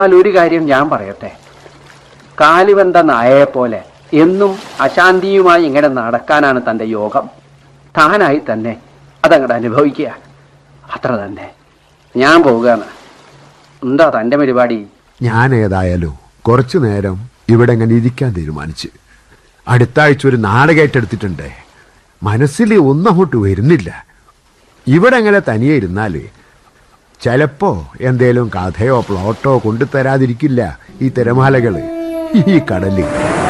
എന്നാൽ ഒരു കാര്യം ഞാൻ പറയട്ടെ കാലിവന്ത നായയെ പോലെ എന്നും അശാന്തിയുമായി ഇങ്ങനെ നടക്കാനാണ് തന്റെ യോഗം താനായി തന്നെ അതങ്ങോട്ട് അനുഭവിക്കുക അത്ര തന്നെ ഞാൻ പോവുകയാണ് എന്താ തന്റെ പരിപാടി ഞാൻ ഏതായാലും കുറച്ചു നേരം ഇവിടെ ഇങ്ങനെ ഇരിക്കാൻ തീരുമാനിച്ച് അടുത്ത ആഴ്ച ഒരു നാടകമായിട്ടെടുത്തിട്ടുണ്ട് മനസ്സിൽ ഒന്നും അങ്ങോട്ട് വരുന്നില്ല ഇവിടെ അങ്ങനെ തനിയെ ഇരുന്നാല് ചിലപ്പോ എന്തേലും കഥയോ പ്ലോട്ടോ കൊണ്ടുതരാതിരിക്കില്ല ഈ തിരമാലകള് ഈ കടല്